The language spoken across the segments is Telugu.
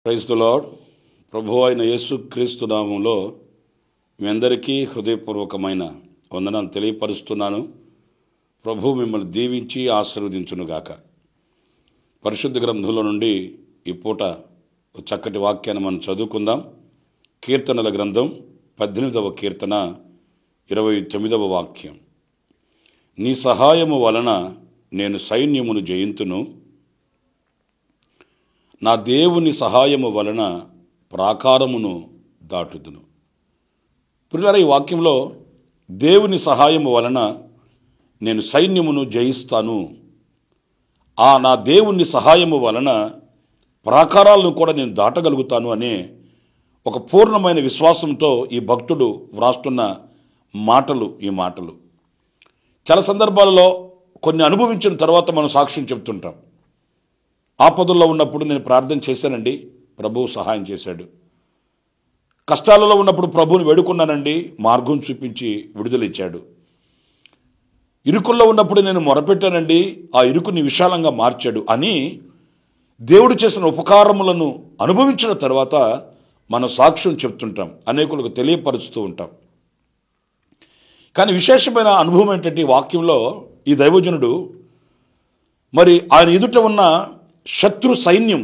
ప్రైజ్ ద లార్డ్ ప్రభు అయిన యేసు క్రీస్తు నామంలో మీ అందరికీ హృదయపూర్వకమైన వందనాలు తెలియపరుస్తున్నాను ప్రభు మిమ్మల్ని దీవించి ఆశీర్వదించునుగాక పరిశుద్ధ గ్రంథంలో నుండి ఈ పూట ఒక చక్కటి వాక్యాన్ని మనం చదువుకుందాం కీర్తనల గ్రంథం పద్దెనిమిదవ కీర్తన ఇరవై తొమ్మిదవ వాక్యం నీ సహాయము వలన నేను సైన్యమును జయింతును నా దేవుని సహాయము వలన ప్రాకారమును దాటుదును పిల్లల ఈ వాక్యంలో దేవుని సహాయము వలన నేను సైన్యమును జయిస్తాను ఆ నా దేవుని సహాయము వలన ప్రాకారాలను కూడా నేను దాటగలుగుతాను అనే ఒక పూర్ణమైన విశ్వాసంతో ఈ భక్తుడు వ్రాస్తున్న మాటలు ఈ మాటలు చాలా సందర్భాలలో కొన్ని అనుభవించిన తర్వాత మనం సాక్ష్యం చెప్తుంటాం ఆపదల్లో ఉన్నప్పుడు నేను ప్రార్థన చేశానండి ప్రభువు సహాయం చేశాడు కష్టాలలో ఉన్నప్పుడు ప్రభువుని వేడుకున్నానండి మార్గం చూపించి విడుదల ఇచ్చాడు ఇరుకుల్లో ఉన్నప్పుడు నేను మొరపెట్టానండి ఆ ఇరుకుని విశాలంగా మార్చాడు అని దేవుడు చేసిన ఉపకారములను అనుభవించిన తర్వాత మనం సాక్ష్యం చెప్తుంటాం అనేకులకు తెలియపరుస్తూ ఉంటాం కానీ విశేషమైన అనుభవం ఏంటంటే ఈ వాక్యంలో ఈ దైవజనుడు మరి ఆయన ఎదుట ఉన్న శత్రు సైన్యం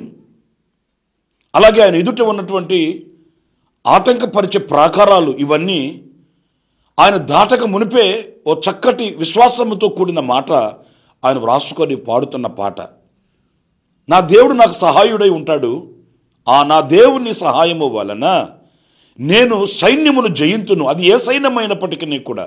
అలాగే ఆయన ఎదుట ఉన్నటువంటి ఆటంకపరిచే ప్రాకారాలు ఇవన్నీ ఆయన దాటక మునిపే ఓ చక్కటి విశ్వాసముతో కూడిన మాట ఆయన వ్రాసుకొని పాడుతున్న పాట నా దేవుడు నాకు సహాయుడై ఉంటాడు ఆ నా దేవుని సహాయము వలన నేను సైన్యమును జయింతును అది ఏ సైన్యమైనప్పటికీ కూడా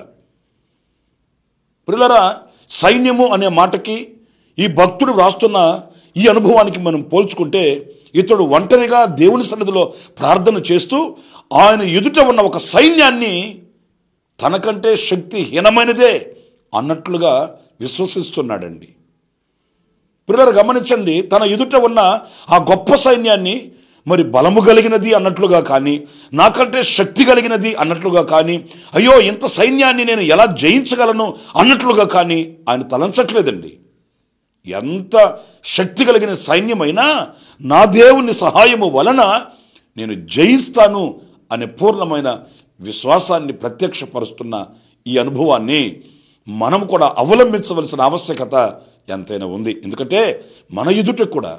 పిల్లరా సైన్యము అనే మాటకి ఈ భక్తుడు వ్రాస్తున్న ఈ అనుభవానికి మనం పోల్చుకుంటే ఇతడు ఒంటరిగా దేవుని సన్నిధిలో ప్రార్థన చేస్తూ ఆయన ఎదుట ఉన్న ఒక సైన్యాన్ని తనకంటే శక్తిహీనమైనదే అన్నట్లుగా విశ్వసిస్తున్నాడండి పిల్లలు గమనించండి తన ఎదుట ఉన్న ఆ గొప్ప సైన్యాన్ని మరి బలము కలిగినది అన్నట్లుగా కానీ నాకంటే శక్తి కలిగినది అన్నట్లుగా కానీ అయ్యో ఇంత సైన్యాన్ని నేను ఎలా జయించగలను అన్నట్లుగా కానీ ఆయన తలంచట్లేదండి ఎంత శక్తి కలిగిన సైన్యమైనా నా దేవుని సహాయము వలన నేను జయిస్తాను అనే పూర్ణమైన విశ్వాసాన్ని ప్రత్యక్షపరుస్తున్న ఈ అనుభవాన్ని మనం కూడా అవలంబించవలసిన ఆవశ్యకత ఎంతైనా ఉంది ఎందుకంటే మన ఎదుట కూడా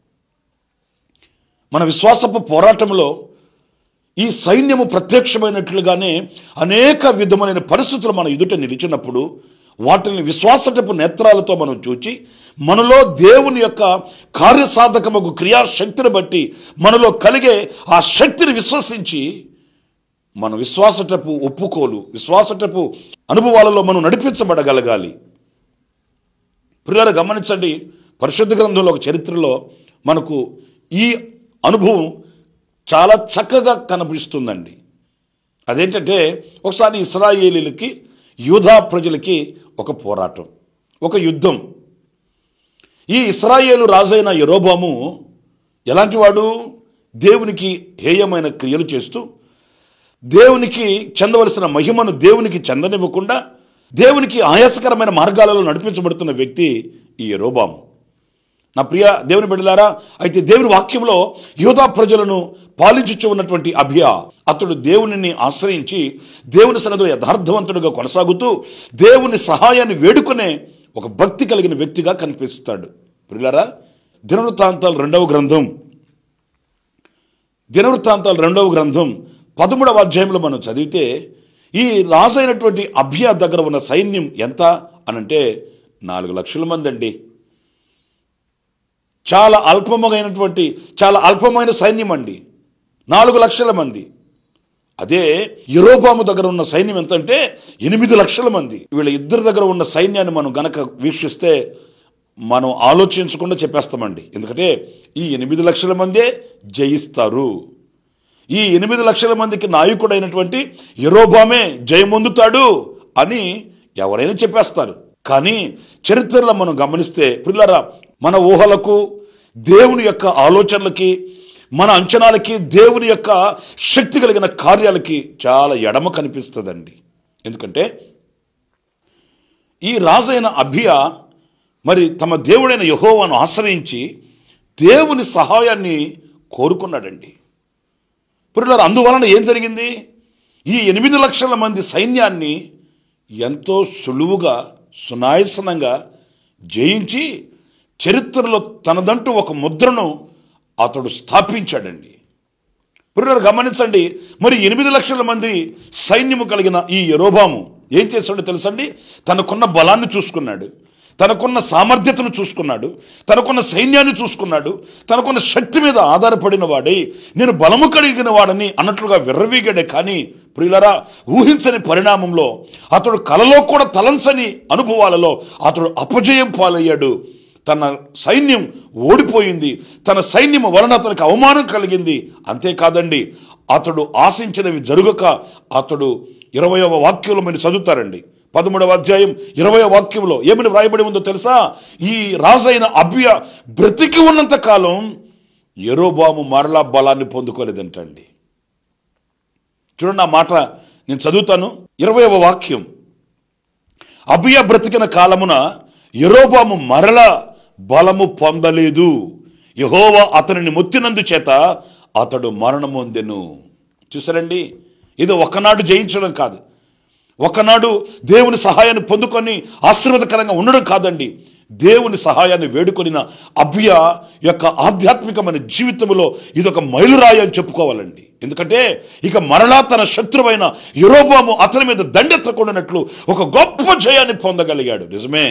మన విశ్వాసపు పోరాటంలో ఈ సైన్యము ప్రత్యక్షమైనట్లుగానే అనేక విధమైన పరిస్థితులు మన ఎదుట నిలిచినప్పుడు వాటిని విశ్వాసటపు నేత్రాలతో మనం చూచి మనలో దేవుని యొక్క కార్యసాధకమకు క్రియాశక్తిని బట్టి మనలో కలిగే ఆ శక్తిని విశ్వసించి మన విశ్వాసటపు ఒప్పుకోలు విశ్వాసటపు అనుభవాలలో మనం నడిపించబడగలగాలి ప్రియుల గమనించండి పరిశుద్ధ గ్రంథంలో ఒక చరిత్రలో మనకు ఈ అనుభవం చాలా చక్కగా కనిపిస్తుందండి అదేంటంటే ఒకసారి ఇస్రాయేలీలకి యూధా ప్రజలకి ఒక పోరాటం ఒక యుద్ధం ఈ ఇస్రాయేలు రాజైన యరోబాము ఎలాంటి వాడు దేవునికి హేయమైన క్రియలు చేస్తూ దేవునికి చెందవలసిన మహిమను దేవునికి చెందనివ్వకుండా దేవునికి ఆయాసకరమైన మార్గాలలో నడిపించబడుతున్న వ్యక్తి ఈ యరోబాము నా ప్రియ దేవుని బిడ్డలారా అయితే దేవుని వాక్యంలో యోధా ప్రజలను పాలించుచు ఉన్నటువంటి అభియా అతడు దేవునిని ఆశ్రయించి దేవుని సన్నదో యథార్థవంతుడిగా కొనసాగుతూ దేవుని సహాయాన్ని వేడుకునే ఒక భక్తి కలిగిన వ్యక్తిగా కనిపిస్తాడు ప్రియులారా దినవృత్తాంతాలు రెండవ గ్రంథం దినవృత్తాంతాలు రెండవ గ్రంథం పదమూడవ అధ్యాయంలో మనం చదివితే ఈ రాజు అయినటువంటి అభియా దగ్గర ఉన్న సైన్యం ఎంత అనంటే నాలుగు లక్షల మంది అండి చాలా అల్పమైనటువంటి చాలా అల్పమైన సైన్యం అండి నాలుగు లక్షల మంది అదే యురోబాము దగ్గర ఉన్న సైన్యం ఎంత అంటే ఎనిమిది లక్షల మంది వీళ్ళ ఇద్దరి దగ్గర ఉన్న సైన్యాన్ని మనం గనక వీక్షిస్తే మనం ఆలోచించకుండా చెప్పేస్తామండి ఎందుకంటే ఈ ఎనిమిది లక్షల మందే జయిస్తారు ఈ ఎనిమిది లక్షల మందికి నాయకుడైనటువంటి యరోబామే జయమొందుతాడు అని ఎవరైనా చెప్పేస్తారు కానీ చరిత్రలో మనం గమనిస్తే పిల్లరా మన ఊహలకు దేవుని యొక్క ఆలోచనలకి మన అంచనాలకి దేవుని యొక్క శక్తి కలిగిన కార్యాలకి చాలా ఎడమ కనిపిస్తుందండి ఎందుకంటే ఈ రాజైన అభియ మరి తమ దేవుడైన యహోవాను ఆశ్రయించి దేవుని సహాయాన్ని కోరుకున్నాడండి పురులారు అందువలన ఏం జరిగింది ఈ ఎనిమిది లక్షల మంది సైన్యాన్ని ఎంతో సులువుగా సునాయసనంగా జయించి చరిత్రలో తనదంటూ ఒక ముద్రను అతడు స్థాపించాడండి పురులారు గమనించండి మరి ఎనిమిది లక్షల మంది సైన్యము కలిగిన ఈ యరోబాము ఏం చేశాడో తెలుసండి తనకున్న బలాన్ని చూసుకున్నాడు తనకున్న సామర్థ్యతను చూసుకున్నాడు తనకున్న సైన్యాన్ని చూసుకున్నాడు తనకున్న శక్తి మీద ఆధారపడిన వాడై నేను బలము కలిగిన వాడని అన్నట్లుగా విర్రవీగాడే కానీ ప్రియులరా ఊహించని పరిణామంలో అతడు కలలో కూడా తలంచని అనుభవాలలో అతడు అపజయం పాలయ్యాడు తన సైన్యం ఓడిపోయింది తన సైన్యం వలన అతనికి అవమానం కలిగింది అంతేకాదండి అతడు ఆశించినవి జరుగక అతడు ఇరవయవ వాక్యంలో మీరు చదువుతారండి పదమూడవ అధ్యాయం ఇరవయవ వాక్యంలో ఏమని వ్రాయబడి ఉందో తెలుసా ఈ రాజైన అభ్య బ్రతికి ఉన్నంత కాలం ఎరోబాము మరలా బలాన్ని పొందుకోలేదంటండి చూడండి ఆ మాట నేను చదువుతాను ఇరవయవ వాక్యం అభియ బ్రతికిన కాలమున యరోబాము మరల బలము పొందలేదు యహోవా అతనిని మొత్తినందు చేత అతడు మరణమొందెను చూసారండి ఇది ఒకనాడు జయించడం కాదు ఒకనాడు దేవుని సహాయాన్ని పొందుకొని ఆశీర్వాదకరంగా ఉండడం కాదండి దేవుని సహాయాన్ని వేడుకొనిన అభ్య యొక్క ఆధ్యాత్మికమైన జీవితంలో ఇది ఒక మైలురాయి అని చెప్పుకోవాలండి ఎందుకంటే ఇక మరలా తన శత్రువైన యురోబాము అతని మీద దండెత్తకుండానట్లు ఒక గొప్ప జయాన్ని పొందగలిగాడు నిజమే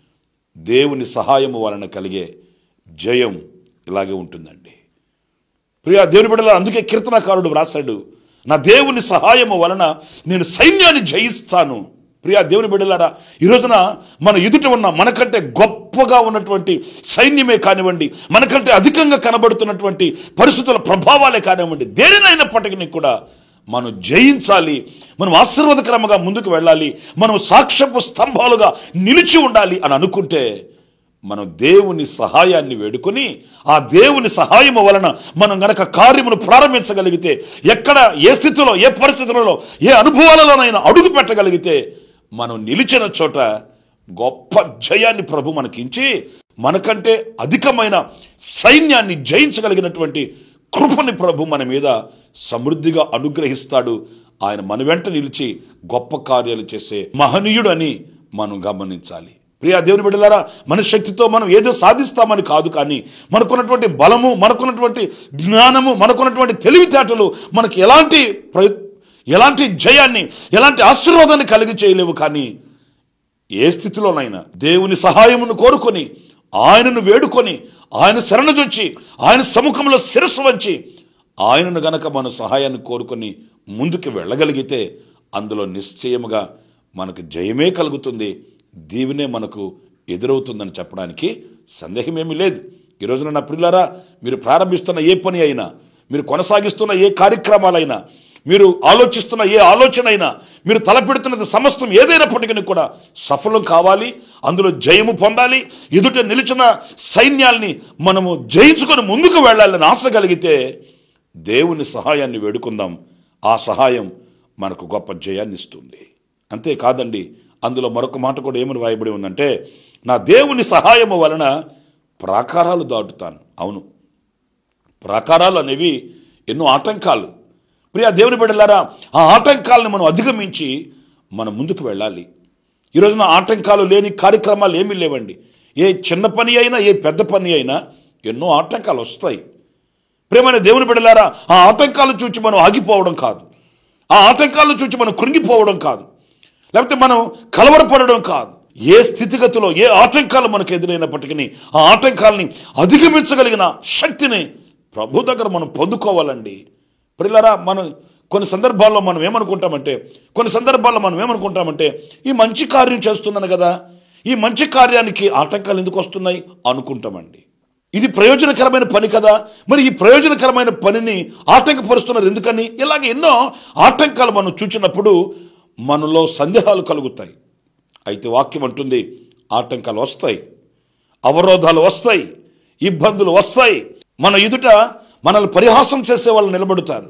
దేవుని సహాయము వలన కలిగే జయం ఇలాగే ఉంటుందండి ప్రియా దేవుని బిడ్డల అందుకే కీర్తనకారుడు వ్రాశాడు నా దేవుని సహాయము వలన నేను సైన్యాన్ని జయిస్తాను ప్రియా దేవుని బిడ్డలారా ఈ రోజున మన ఎదుట ఉన్న మనకంటే గొప్పగా ఉన్నటువంటి సైన్యమే కానివ్వండి మనకంటే అధికంగా కనబడుతున్నటువంటి పరిస్థితుల ప్రభావాలే కానివ్వండి దేనినైనప్పటికీ కూడా మనం జయించాలి మనం ఆశీర్వాదకరంగా ముందుకు వెళ్ళాలి మనం సాక్ష్యపు స్తంభాలుగా నిలిచి ఉండాలి అని అనుకుంటే మనం దేవుని సహాయాన్ని వేడుకొని ఆ దేవుని సహాయము వలన మనం గనక కార్యమును ప్రారంభించగలిగితే ఎక్కడ ఏ స్థితిలో ఏ పరిస్థితులలో ఏ అనుభవాలలోనైనా అడుగు పెట్టగలిగితే మనం నిలిచిన చోట గొప్ప జయాన్ని ప్రభు మనకించి మనకంటే అధికమైన సైన్యాన్ని జయించగలిగినటువంటి కృపని ప్రభు మన మీద సమృద్ధిగా అనుగ్రహిస్తాడు ఆయన మన వెంట నిలిచి గొప్ప కార్యాలు చేసే మహనీయుడు అని మనం గమనించాలి ప్రియా దేవుని బిడ్డలారా మన శక్తితో మనం ఏదో సాధిస్తామని కాదు కానీ మనకున్నటువంటి బలము మనకున్నటువంటి జ్ఞానము మనకున్నటువంటి తెలివితేటలు మనకి ఎలాంటి ప్ర ఎలాంటి జయాన్ని ఎలాంటి ఆశీర్వాదాన్ని కలిగి చేయలేవు కానీ ఏ స్థితిలోనైనా దేవుని సహాయమును కోరుకొని ఆయనను వేడుకొని ఆయన శరణజొచ్చి ఆయన సముఖంలో శిరస్సు వంచి ఆయనను గనక మన సహాయాన్ని కోరుకొని ముందుకు వెళ్ళగలిగితే అందులో నిశ్చయముగా మనకు జయమే కలుగుతుంది దీవెనే మనకు ఎదురవుతుందని చెప్పడానికి సందేహమేమీ లేదు ఈ రోజున నా పిల్లారా మీరు ప్రారంభిస్తున్న ఏ పని అయినా మీరు కొనసాగిస్తున్న ఏ కార్యక్రమాలైనా మీరు ఆలోచిస్తున్న ఏ ఆలోచన అయినా మీరు తలపెడుతున్నది సమస్తం ఏదైనప్పటికీ కూడా సఫలం కావాలి అందులో జయము పొందాలి ఎదుట నిలిచిన సైన్యాల్ని మనము జయించుకొని ముందుకు వెళ్ళాలని ఆశ కలిగితే దేవుని సహాయాన్ని వేడుకుందాం ఆ సహాయం మనకు గొప్ప జయాన్ని ఇస్తుంది అంతేకాదండి అందులో మరొక మాట కూడా ఏమని రాయబడి ఉందంటే నా దేవుని సహాయము వలన ప్రాకారాలు దాటుతాను అవును ప్రాకారాలు అనేవి ఎన్నో ఆటంకాలు ప్రియా దేవుని బిడ్డలారా ఆ ఆటంకాలను మనం అధిగమించి మనం ముందుకు వెళ్ళాలి ఈ రోజున ఆటంకాలు లేని కార్యక్రమాలు ఏమీ లేవండి ఏ చిన్న పని అయినా ఏ పెద్ద పని అయినా ఎన్నో ఆటంకాలు వస్తాయి ప్రేమైన దేవుని బిడ్డలారా ఆ ఆటంకాలు చూచి మనం ఆగిపోవడం కాదు ఆ ఆటంకాలను చూచి మనం కృంగిపోవడం కాదు లేకపోతే మనం కలవరపడడం కాదు ఏ స్థితిగతిలో ఏ ఆటంకాలు మనకు ఎదురైనప్పటికీ ఆ ఆటంకాలని అధిగమించగలిగిన శక్తిని ప్రభు దగ్గర మనం పొందుకోవాలండి పిల్లరా మనం కొన్ని సందర్భాల్లో మనం ఏమనుకుంటామంటే కొన్ని సందర్భాల్లో మనం ఏమనుకుంటామంటే ఈ మంచి కార్యం చేస్తున్నాను కదా ఈ మంచి కార్యానికి ఆటంకాలు ఎందుకు వస్తున్నాయి అనుకుంటామండి ఇది ప్రయోజనకరమైన పని కదా మరి ఈ ప్రయోజనకరమైన పనిని ఆటంకపరుస్తున్నారు ఎందుకని ఇలాగ ఎన్నో ఆటంకాలు మనం చూచినప్పుడు మనలో సందేహాలు కలుగుతాయి అయితే వాక్యం అంటుంది ఆటంకాలు వస్తాయి అవరోధాలు వస్తాయి ఇబ్బందులు వస్తాయి మన ఎదుట మనల్ని పరిహాసం చేసే వాళ్ళు నిలబడుతారు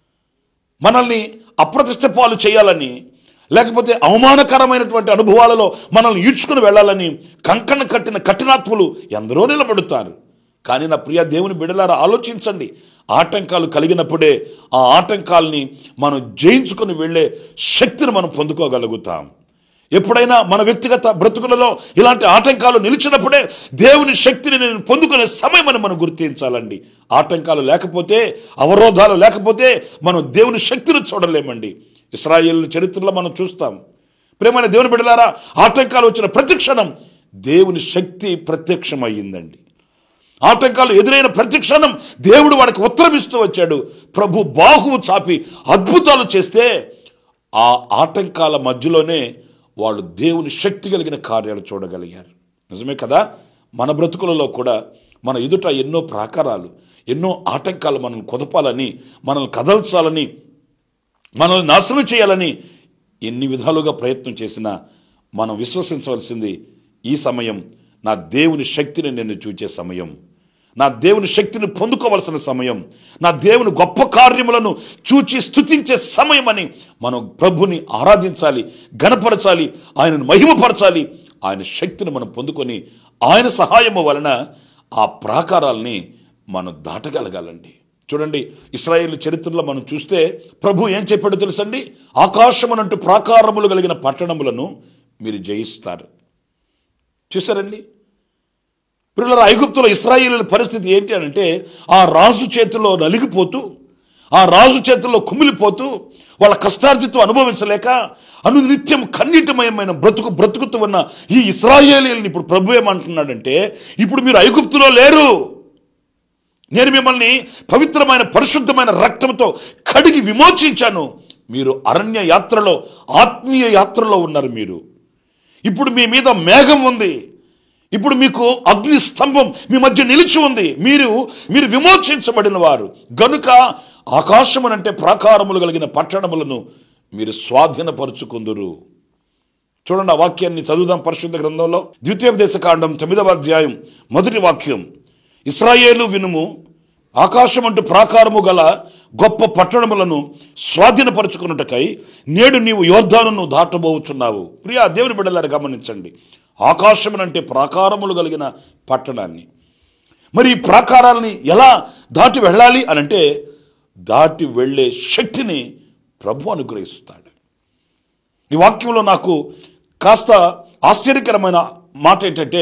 మనల్ని అప్రతిష్ట పాలు చేయాలని లేకపోతే అవమానకరమైనటువంటి అనుభవాలలో మనల్ని ఈడ్చుకుని వెళ్ళాలని కంకణ కట్టిన కఠినాత్ములు ఎందరో నిలబడుతారు కానీ నా ప్రియ దేవుని బిడలారా ఆలోచించండి ఆటంకాలు కలిగినప్పుడే ఆ ఆటంకాల్ని మనం జయించుకొని వెళ్ళే శక్తిని మనం పొందుకోగలుగుతాం ఎప్పుడైనా మన వ్యక్తిగత బ్రతుకులలో ఇలాంటి ఆటంకాలు నిలిచినప్పుడే దేవుని శక్తిని నేను పొందుకునే సమయం అని మనం గుర్తించాలండి ఆటంకాలు లేకపోతే అవరోధాలు లేకపోతే మనం దేవుని శక్తిని చూడలేమండి ఇస్రాయేల్ చరిత్రలో మనం చూస్తాం ప్రేమైన దేవుని బిడలారా ఆటంకాలు వచ్చిన ప్రతి క్షణం దేవుని శక్తి ప్రత్యక్షమయ్యిందండి ఆటంకాలు ఎదురైన ప్రతి క్షణం దేవుడు వాడికి ఉత్తరం ఇస్తూ వచ్చాడు ప్రభు బాహువు చాపి అద్భుతాలు చేస్తే ఆ ఆటంకాల మధ్యలోనే వాళ్ళు దేవుని శక్తి కలిగిన కార్యాలు చూడగలిగారు నిజమే కదా మన బ్రతుకులలో కూడా మన ఎదుట ఎన్నో ప్రాకారాలు ఎన్నో ఆటంకాలు మనల్ని కుదపాలని మనల్ని కదల్చాలని మనల్ని నాశనం చేయాలని ఎన్ని విధాలుగా ప్రయత్నం చేసినా మనం విశ్వసించవలసింది ఈ సమయం నా దేవుని శక్తిని నేను చూచే సమయం నా దేవుని శక్తిని పొందుకోవలసిన సమయం నా దేవుని గొప్ప కార్యములను చూచి స్తుతించే సమయం అని మనం ప్రభుని ఆరాధించాలి గనపరచాలి ఆయనను మహిమపరచాలి ఆయన శక్తిని మనం పొందుకొని ఆయన సహాయము వలన ఆ ప్రాకారాల్ని మనం దాటగలగాలండి చూడండి ఇస్రాయేల్ చరిత్రలో మనం చూస్తే ప్రభు ఏం చెప్పాడో తెలుసండి ఆకాశమునంటూ ప్రాకారములు కలిగిన పట్టణములను మీరు జయిస్తారు చూసారండి పిల్లల ఐగుప్తులో ఇస్రాయేలీల పరిస్థితి ఏంటి అని అంటే ఆ రాజు చేతిలో నలిగిపోతూ ఆ రాజు చేతుల్లో కుమిలిపోతూ వాళ్ళ కష్టార్జితం అనుభవించలేక అనునిత్యం కన్నీటిమయమైన బ్రతుకు బ్రతుకుతూ ఉన్న ఈ ఇస్రాయేలీలను ఇప్పుడు ప్రభు ఏమంటున్నాడంటే ఇప్పుడు మీరు ఐగుప్తులో లేరు నేను మిమ్మల్ని పవిత్రమైన పరిశుద్ధమైన రక్తంతో కడిగి విమోచించాను మీరు అరణ్య యాత్రలో ఆత్మీయ యాత్రలో ఉన్నారు మీరు ఇప్పుడు మీ మీద మేఘం ఉంది ఇప్పుడు మీకు అగ్ని స్తంభం మీ మధ్య నిలిచి ఉంది మీరు మీరు విమోచించబడిన వారు గనుక ఆకాశమునంటే ప్రాకారములు కలిగిన పట్టణములను మీరు స్వాధీనపరుచుకుందురు చూడండి ఆ వాక్యాన్ని చదువుదాం పరిశుద్ధ గ్రంథంలో ద్వితీయోపదేశ కాండం తొమ్మిదవ అధ్యాయం మొదటి వాక్యం ఇస్రాయేలు వినుము ఆకాశం అంటూ ప్రాకారము గల గొప్ప పట్టణములను స్వాధీనపరుచుకున్నటకై నేడు నీవు యోర్ధానును దాటబోచున్నావు ప్రియా దేవుని బిడ్డలారు గమనించండి ఆకాశమునంటే ప్రాకారములు కలిగిన పట్టణాన్ని మరి ఈ ప్రాకారాలని ఎలా దాటి వెళ్ళాలి అని అంటే దాటి వెళ్ళే శక్తిని ప్రభు అనుగ్రహిస్తాడు ఈ వాక్యంలో నాకు కాస్త ఆశ్చర్యకరమైన మాట ఏంటంటే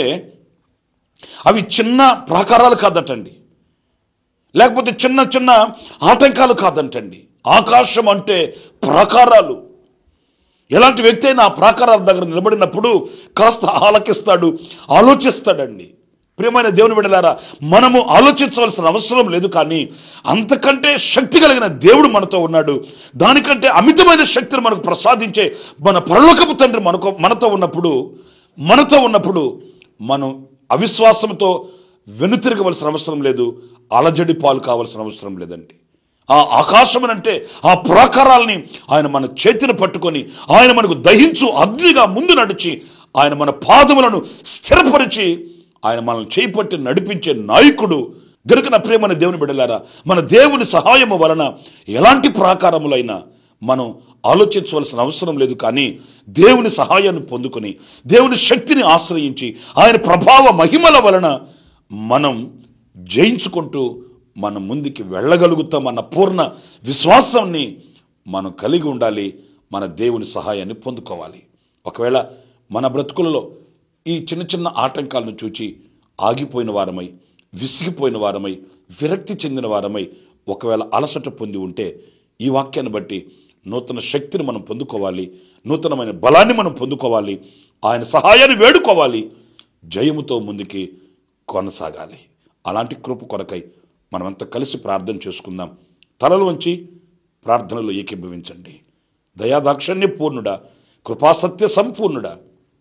అవి చిన్న ప్రాకారాలు కాదటండి లేకపోతే చిన్న చిన్న ఆటంకాలు కాదంటండి ఆకాశం అంటే ప్రాకారాలు ఎలాంటి వ్యక్తి అయినా ఆ ప్రాకారాల దగ్గర నిలబడినప్పుడు కాస్త ఆలకిస్తాడు ఆలోచిస్తాడండి ప్రియమైన దేవుని బిడ్డలారా మనము ఆలోచించవలసిన అవసరం లేదు కానీ అంతకంటే శక్తి కలిగిన దేవుడు మనతో ఉన్నాడు దానికంటే అమితమైన శక్తిని మనకు ప్రసాదించే మన పరలోకపు తండ్రి మనకు మనతో ఉన్నప్పుడు మనతో ఉన్నప్పుడు మనం అవిశ్వాసంతో వెనుతిరగవలసిన అవసరం లేదు అలజడి పాలు కావాల్సిన అవసరం లేదండి ఆ ఆకాశం అంటే ఆ ప్రాకారాల్ని ఆయన మన చేతిని పట్టుకొని ఆయన మనకు దహించు అగ్నిగా ముందు నడిచి ఆయన మన పాదములను స్థిరపరిచి ఆయన మనల్ని చేపట్టి నడిపించే నాయకుడు గనుక నా ప్రేమన దేవుని బిడలారా మన దేవుని సహాయము వలన ఎలాంటి ప్రాకారములైనా మనం ఆలోచించవలసిన అవసరం లేదు కానీ దేవుని సహాయాన్ని పొందుకొని దేవుని శక్తిని ఆశ్రయించి ఆయన ప్రభావ మహిమల వలన మనం జయించుకుంటూ మనం ముందుకి వెళ్ళగలుగుతాం అన్న పూర్ణ విశ్వాసాన్ని మనం కలిగి ఉండాలి మన దేవుని సహాయాన్ని పొందుకోవాలి ఒకవేళ మన బ్రతుకులలో ఈ చిన్న చిన్న ఆటంకాలను చూచి ఆగిపోయిన వారమై విసిగిపోయిన వారమై విరక్తి చెందిన వారమై ఒకవేళ అలసట పొంది ఉంటే ఈ వాక్యాన్ని బట్టి నూతన శక్తిని మనం పొందుకోవాలి నూతనమైన బలాన్ని మనం పొందుకోవాలి ఆయన సహాయాన్ని వేడుకోవాలి జయముతో ముందుకి కొనసాగాలి అలాంటి కృప కొరకై మనమంతా కలిసి ప్రార్థన చేసుకుందాం తలలు వంచి ప్రార్థనలో ఏకీభవించండి దయాదాక్షణ్య పూర్ణుడా కృపాసత్య సంపూర్ణుడా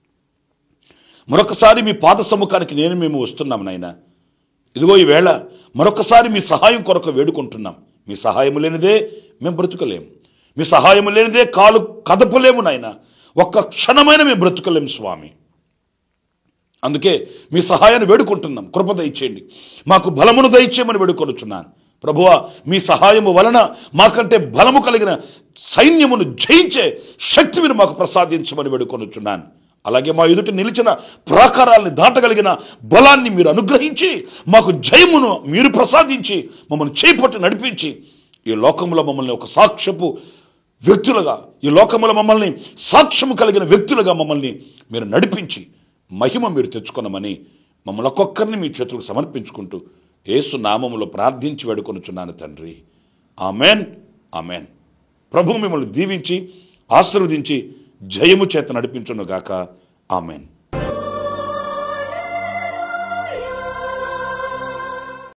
మరొకసారి మీ పాద సముఖానికి నేను మేము వస్తున్నాం నాయన ఇదిగో ఈ వేళ మరొకసారి మీ సహాయం కొరకు వేడుకుంటున్నాం మీ సహాయం లేనిదే మేము బ్రతుకలేము మీ సహాయం లేనిదే కాలు కదపలేము నాయన ఒక్క క్షణమైన మేము బ్రతుకలేము స్వామి అందుకే మీ సహాయాన్ని వేడుకుంటున్నాం కృప దయచేయండి మాకు బలమును దయచేయమని వేడుకొనుచున్నాను ప్రభువా మీ సహాయము వలన మాకంటే బలము కలిగిన సైన్యమును జయించే శక్తి మీరు మాకు ప్రసాదించమని వేడుకొనుచున్నాను అలాగే మా ఎదుట నిలిచిన ప్రాకారాల్ని దాటగలిగిన బలాన్ని మీరు అనుగ్రహించి మాకు జయమును మీరు ప్రసాదించి మమ్మల్ని చేపట్టి నడిపించి ఈ లోకంలో మమ్మల్ని ఒక సాక్ష్యపు వ్యక్తులుగా ఈ లోకంలో మమ్మల్ని సాక్ష్యము కలిగిన వ్యక్తులుగా మమ్మల్ని మీరు నడిపించి మహిమ మీరు తెచ్చుకున్నామని మమ్మల్ని ఒక్కొక్కరిని మీ చేతులకు సమర్పించుకుంటూ యేసు నామములో ప్రార్థించి వేడుకొనుచున్నాను తండ్రి ఆమెన్ ఆమెన్ ప్రభు మిమ్మల్ని దీవించి ఆశీర్వదించి జయము చేత నడిపించును గాక ఆమెన్